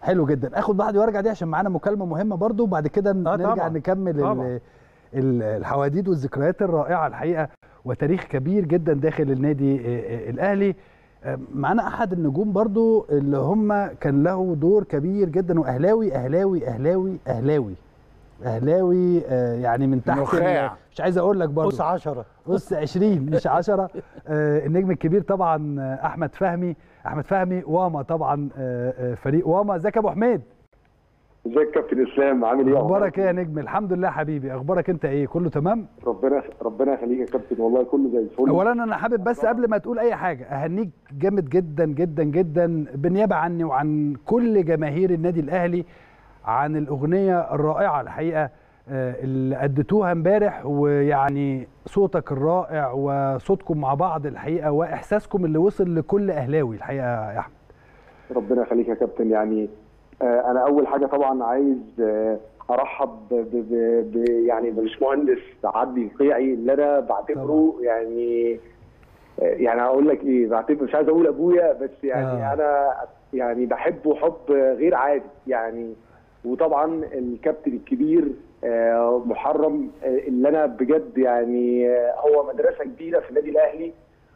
حلو جدا اخد بعض وارجع دي عشان معانا مكالمه مهمه برضو وبعد كده نرجع طبعاً. نكمل طبعاً. ال- ال- الحواديت والذكريات الرائعه الحقيقه وتاريخ كبير جدا داخل النادي آه، آه، الاهلي آه، معانا احد النجوم برضو اللي هم كان له دور كبير جدا واهلاوي اهلاوي اهلاوي اهلاوي اهلاوي آه، يعني من تحت نخاع. ال- مش عايز اقول لك برضو بص 10 بص 20 مش 10 آه، النجم الكبير طبعا آه، احمد فهمي احمد فهمي واما طبعا آه، آه، فريق واما ازيك يا ابو حميد ازيك كابتن اسلام عامل ايه اخبارك ايه يا نجم الحمد لله حبيبي اخبارك انت ايه كله تمام ربنا ربنا يخليك يا كابتن والله كله زي الفل اولا انا حابب بس قبل ما تقول اي حاجه اهنيك جامد جدا جدا جدا بالنيابه عني وعن كل جماهير النادي الاهلي عن الاغنيه الرائعه الحقيقه آه، اللي اديتوها امبارح ويعني صوتك الرائع وصوتكم مع بعض الحقيقه واحساسكم اللي وصل لكل اهلاوي الحقيقه يا احمد ربنا يخليك يا كابتن يعني آه انا اول حاجه طبعا عايز آه ارحب ب ب ب يعني باشمهندس عدلي القيعي اللي انا بعتبره يعني آه يعني هقول لك ايه بعتبره مش عايز اقول ابويا بس يعني آه. آه. انا يعني بحبه حب غير عادي يعني وطبعا الكابتن الكبير آه، محرم آه، اللي انا بجد يعني آه، هو مدرسه كبيره في النادي الاهلي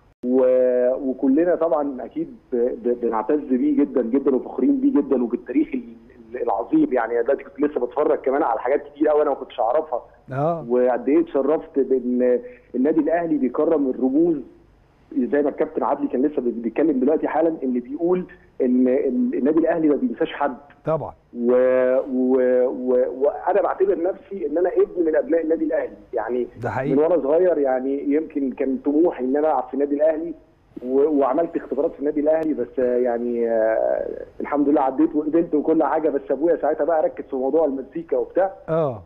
و- وكلنا طبعا اكيد ب- ب- بنعتز بيه جدا جدا وفخورين بيه جدا وبالتاريخ ال- ال- العظيم يعني أنا دلوقتي كنت لسه بتفرج كمان على حاجات كتير قوي انا ما كنتش اعرفها اه وقد ايه اتشرفت بان النادي الاهلي بيكرم الرموز زي ما الكابتن عدلي كان لسه بيتكلم دلوقتي حالا اللي بيقول ان ال- النادي الاهلي ما بينساش حد طبعا و... و... و... وانا بعتبر نفسي ان انا ابن من ابناء النادي الاهلي يعني ده حقيقي. من وانا صغير يعني يمكن كان طموحي ان انا العب في النادي الاهلي و... وعملت اختبارات في النادي الاهلي بس آه، يعني آه، الحمد لله عديت وقبلت وكل حاجه بس ابويا ساعتها بقى ركز في موضوع المزيكا وبتاع اه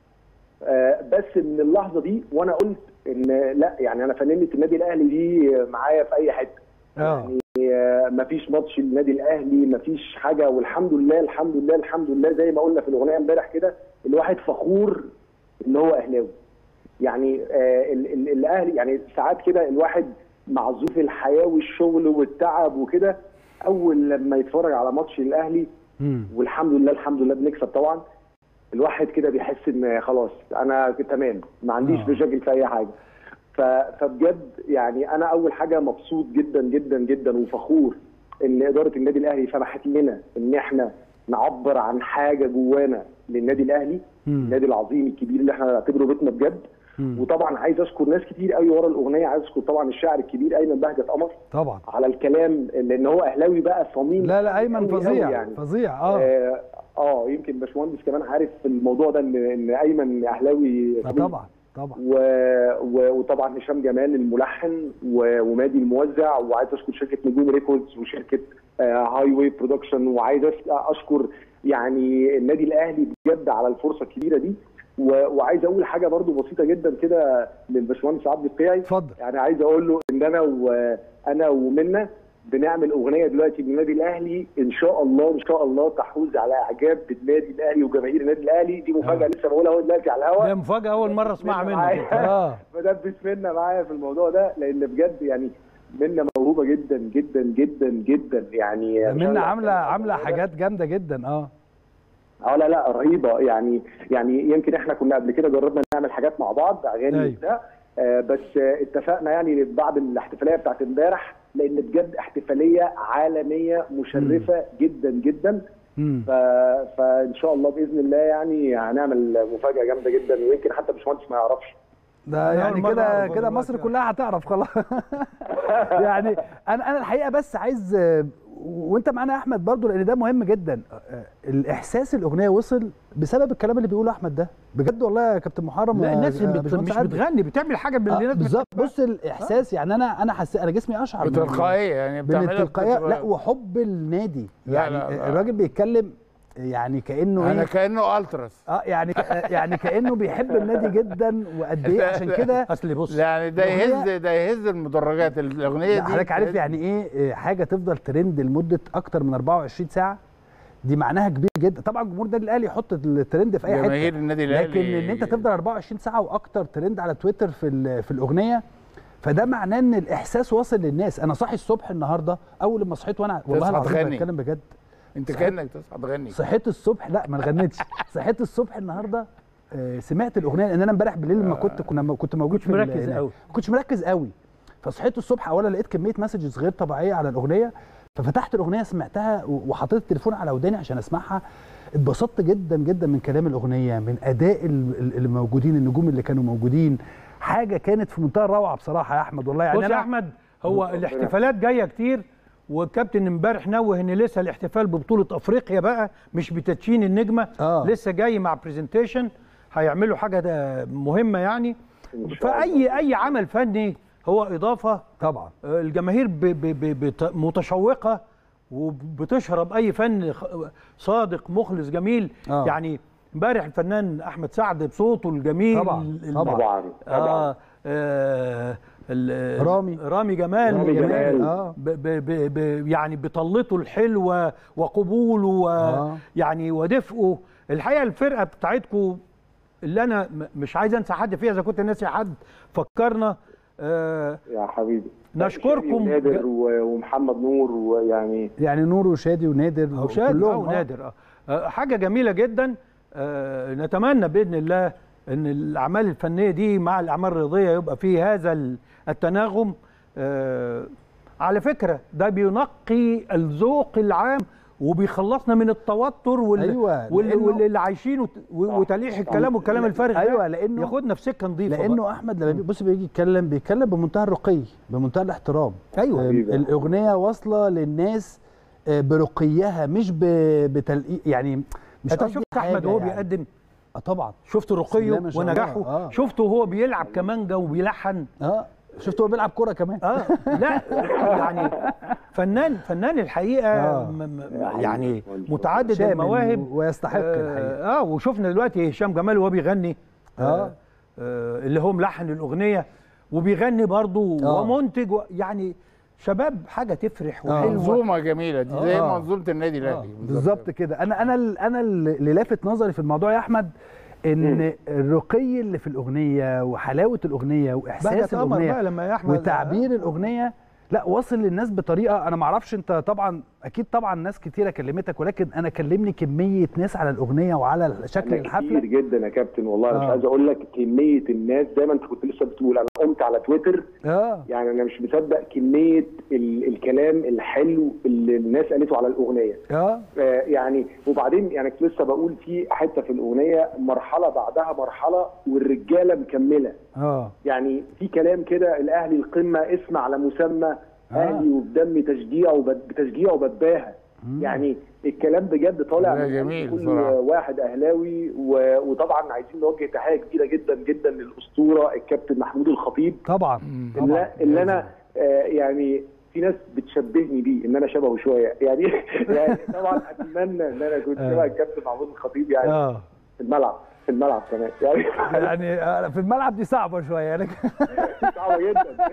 آه، بس من اللحظه دي وانا قلت ان لا يعني انا فنانه النادي الاهلي دي معايا في اي حته اه آه، مفيش ماتش للنادي الاهلي مفيش حاجه والحمد لله الحمد لله الحمد لله زي ما قلنا في الاغنيه امبارح كده الواحد فخور ان هو اهلاوي يعني آه ال- ال- الاهلي يعني ساعات كده الواحد مع ظروف الحياه والشغل والتعب وكده اول لما يتفرج على ماتش الاهلي مم. والحمد لله الحمد لله بنكسب طبعا الواحد كده بيحس ان خلاص انا تمام ما عنديش آه. مشاكل في اي حاجه ف- فبجد يعني انا اول حاجه مبسوط جدا جدا جدا وفخور ان اداره النادي الاهلي سمحت لنا ان احنا نعبر عن حاجه جوانا للنادي الاهلي مم. النادي العظيم الكبير اللي احنا نعتبره بيتنا بجد مم. وطبعا عايز اشكر ناس كتير قوي ورا الاغنيه عايز اشكر طبعا الشاعر الكبير ايمن بهجت قمر طبعا على الكلام لان هو اهلاوي بقى صميم لا لا ايمن أوي أوي فظيع يعني. فظيع اه اه اه يمكن باشمهندس كمان عارف الموضوع ده ان ان ايمن اهلاوي آه، طبعا طبعا و... و... وطبعا هشام جمال الملحن و... ومادي الموزع وعايز اشكر شركه نجوم ريكوردز وشركه هاي واي برودكشن وعايز أش- اشكر يعني النادي الاهلي بجد على الفرصه الكبيره دي و... وعايز اقول حاجه برضو بسيطه جدا كده للباشمهندس عبد القيعي اتفضل يعني عايز اقول له ان انا وانا ومنى بنعمل اغنيه دلوقتي للنادي الاهلي ان شاء الله ان شاء الله تحوز على اعجاب النادي الاهلي وجماهير النادي الاهلي دي مفاجاه آه. لسه بقولها اهو دلوقتي على الهواء ده مفاجاه اول مره اسمعها منك معايا. انت. اه مدبس منا معايا في الموضوع ده لان بجد يعني منا موهوبه جدا جدا جدا جدا يعني ده مش منا هقول لك عامله يعني عامله الموضوع ده- حاجات جامده جدا اه اه لا لا رهيبه يعني يعني يمكن احنا كنا قبل كده جربنا نعمل حاجات مع بعض اغاني أيوة. وبتاع آه بس آه اتفقنا يعني بعد الاحتفاليه بتاعت امبارح لان بجد احتفاليه عالميه مشرفه جدا جدا مم. ف... فان شاء الله باذن الله يعني هنعمل مفاجاه جامده جدا ويمكن حتى باشمهندس ما يعرفش ده أنا يعني أول مرة كده أعرف كده والله مصر كده. كلها هتعرف خلاص يعني انا انا الحقيقه بس عايز آه، وانت معانا يا احمد برضو لان ده مهم جدا آه، الاحساس الاغنيه وصل بسبب الكلام اللي بيقوله احمد ده بجد والله يا كابتن محرم لا يا- الناس يا بت... باشمهندس مش عادل. بتغني بتعمل حاجه باللي آه، الناس بالظبط بتحبها. بص الاحساس يعني انا انا حسيت انا جسمي اشعر من- بتلقائيه يعني من بتعملها التلقائيه لا بتلقائية. وحب النادي لا، يعني لا، لا. الراجل بيتكلم يعني كانه انا ايه كانه التراس اه يعني يعني كانه بيحب النادي جدا وقد ايه عشان كده اصل بص يعني ده الأغنية- يهز ده يهز المدرجات الاغنيه لا، دي حضرتك عارف تهز- يعني ايه إيه، حاجه تفضل ترند لمده اكتر من 24 ساعه دي معناها كبير جدا طبعا جمهور النادي الاهلي يحط الترند في اي حته جماهير النادي الاهلي لكن ان انت تفضل 24 ساعه واكتر ترند على تويتر في ال- في الاغنيه فده معناه ان الاحساس واصل للناس انا صاحي الصبح النهارده اول ما صحيت وانا والله تصحى العظيم تغني. بتكلم بجد انت صحيح. كانك تصحى تغني صحيت الصبح لا ما غنيتش صحيت الصبح النهارده آه، سمعت الاغنيه لان انا امبارح بالليل لما كنت كنا كنت موجود في مركز ال- قوي. ما كنتش مركز قوي فصحيت الصبح اولا لقيت كميه مسجز غير طبيعيه على الاغنيه ففتحت الاغنيه سمعتها و- وحطيت التليفون على وداني عشان اسمعها اتبسطت جدا جدا من كلام الاغنيه من اداء ال- ال- اللي موجودين النجوم اللي كانوا موجودين حاجه كانت في منتهى الروعه بصراحه يا احمد والله يعني بص يا انا احمد هو الاحتفالات جايه كتير والكابتن امبارح نوه ان لسه الاحتفال ببطوله افريقيا بقى مش بتدشين النجمه آه. لسه جاي مع برزنتيشن هيعملوا حاجه ده مهمه يعني إن شاء الله. فاي اي عمل فني هو اضافه طبعا آه، الجماهير ب ب ب بت- متشوقه وبتشرب اي فن خ- صادق مخلص جميل آه. يعني امبارح الفنان احمد سعد بصوته الجميل طبعا، ال- طبعا. طبعا طبعا آه آه ال- رامي. رامي جمال رامي جمال. آه. ب ب ب ب يعني بطلته الحلوه وقبوله آه. ويعني ودفئه الحقيقه الفرقه بتاعتكم اللي انا م- مش عايز انسى حد فيها اذا كنت ناسي حد فكرنا آه يا حبيبي نشكركم. نادر و- ومحمد نور ويعني يعني نور وشادي ونادر او شادي كلهم، او آه. نادر آه. آه حاجه جميله جدا آه نتمنى باذن الله ان الاعمال الفنيه دي مع الاعمال الرياضيه يبقى فيه هذا ال- التناغم آه على فكره ده بينقي الذوق العام وبيخلصنا من التوتر وال أيوة، وال لأنه- واللي عايشينه وت- و- وتلقيح الكلام والكلام الفارغ ده أيوة، لأنه- ياخدنا في سكه نظيفه بقى. لانه احمد لما بي- بص بيجي يتكلم بيتكلم بمنتهى الرقي بمنتهى الاحترام ايوه آم، حبيبي. الاغنيه واصله للناس آه، برقيها مش ب- بتلقيق يعني مش انت قصدي شفت حاجة احمد وهو يعني. بيقدم اه طبعا شفت بسم رقيه الله ما شاء الله. ونجاحه آه. شفته وهو بيلعب كمانجا وبيلحن اه شفت هو بيلعب كوره كمان اه لا يعني فنان فنان الحقيقه آه. م- م- يعني والله. متعدد شامل المواهب و- ويستحق الحقيقه اه, آه وشفنا دلوقتي هشام جمال وهو بيغني آه. آه آه اللي هو ملحن الاغنيه وبيغني برضه آه. ومنتج و- يعني شباب حاجه تفرح آه. وحلوه منظومه جميله دي زي آه. منظومه النادي الاهلي بالظبط كده انا انا ال- انا اللي لافت نظري في الموضوع يا احمد ان الرقي اللي في الاغنيه وحلاوه الاغنيه واحساس بهجت قمر الاغنيه بقى لما يا احمد وتعبير الاغنيه لا واصل للناس بطريقه انا ما اعرفش انت طبعا اكيد طبعا ناس كتيره كلمتك ولكن انا كلمني كميه ناس على الاغنيه وعلى شكل أنا الحفله كتير جدا يا كابتن والله انا آه. مش عايز اقول لك كميه الناس زي ما انت كنت لسه بتقول انا قمت على تويتر اه يعني انا مش مصدق كميه ال الكلام الحلو اللي الناس قالته على الاغنيه اه آه، يعني وبعدين يعني كنت لسه بقول في حته في الاغنيه مرحله بعدها مرحله والرجاله مكمله اه يعني في كلام كده الاهلي القمه اسم على مسمى آه. اهلي وبدم تشجيع وبد- بتشجيع وبتباهى يعني الكلام بجد طالع لا، من جميل كل صراحة. واحد اهلاوي و- وطبعا عايزين نوجه تحيه كبيره جدا جدا للاسطوره الكابتن محمود الخطيب طبعا اللي, طبعا اللي انا آه يعني في ناس بتشبهني بيه ان انا شبهه شويه يعني يعني طبعا اتمنى ان انا كنت آه. شبه الكابتن محمود الخطيب يعني اه في الملعب في الملعب كمان يعني يعني آه، في الملعب دي صعبه شويه يعني صعبه جدا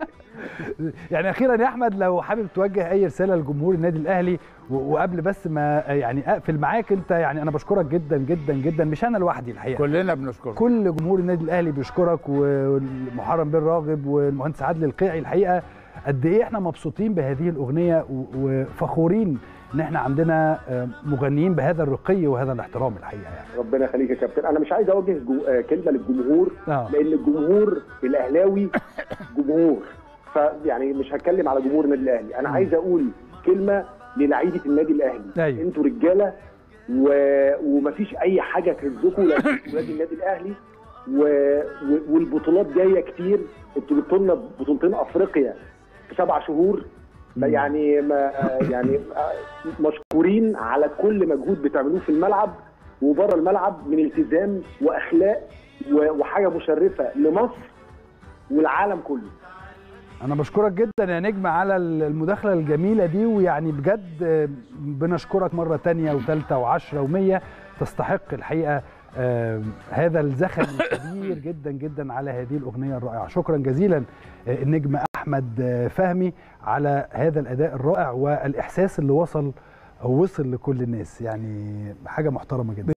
يعني اخيرا يا احمد لو حابب توجه اي رساله لجمهور النادي الاهلي و- وقبل بس ما يعني اقفل معاك انت يعني انا بشكرك جدا جدا جدا مش انا لوحدي الحقيقه كلنا بنشكرك كل جمهور النادي الاهلي بيشكرك والمحرم بن راغب والمهندس عادل القيعي الحقيقه قد ايه احنا مبسوطين بهذه الاغنيه و- وفخورين ان احنا عندنا آه، مغنيين بهذا الرقي وهذا الاحترام الحقيقه يعني ربنا يخليك يا كابتن انا مش عايز اوجه جو... آه، كلمه للجمهور آه. لان الجمهور الاهلاوي جمهور فيعني مش هتكلم على جمهور النادي الاهلي انا عايز اقول كلمه للعيبه النادي الاهلي أيوة. انتوا رجاله و... ومفيش اي حاجه تهزكم ولاد النادي الاهلي و... و... والبطولات جايه كتير انتوا جبتوا لنا بطولتين افريقيا في سبع شهور ما يعني ما يعني مشكورين على كل مجهود بتعملوه في الملعب وبره الملعب من التزام واخلاق و- وحاجه مشرفه لمصر والعالم كله انا بشكرك جدا يا نجم على المداخله الجميله دي ويعني بجد آه، بنشكرك مره تانية وثالثه وعشرة ومية تستحق الحقيقه آه، هذا الزخم الكبير جدا جدا على هذه الاغنيه الرائعه شكرا جزيلا آه، النجم احمد آه، فهمي على هذا الاداء الرائع والاحساس اللي وصل او وصل لكل الناس يعني حاجه محترمه جدا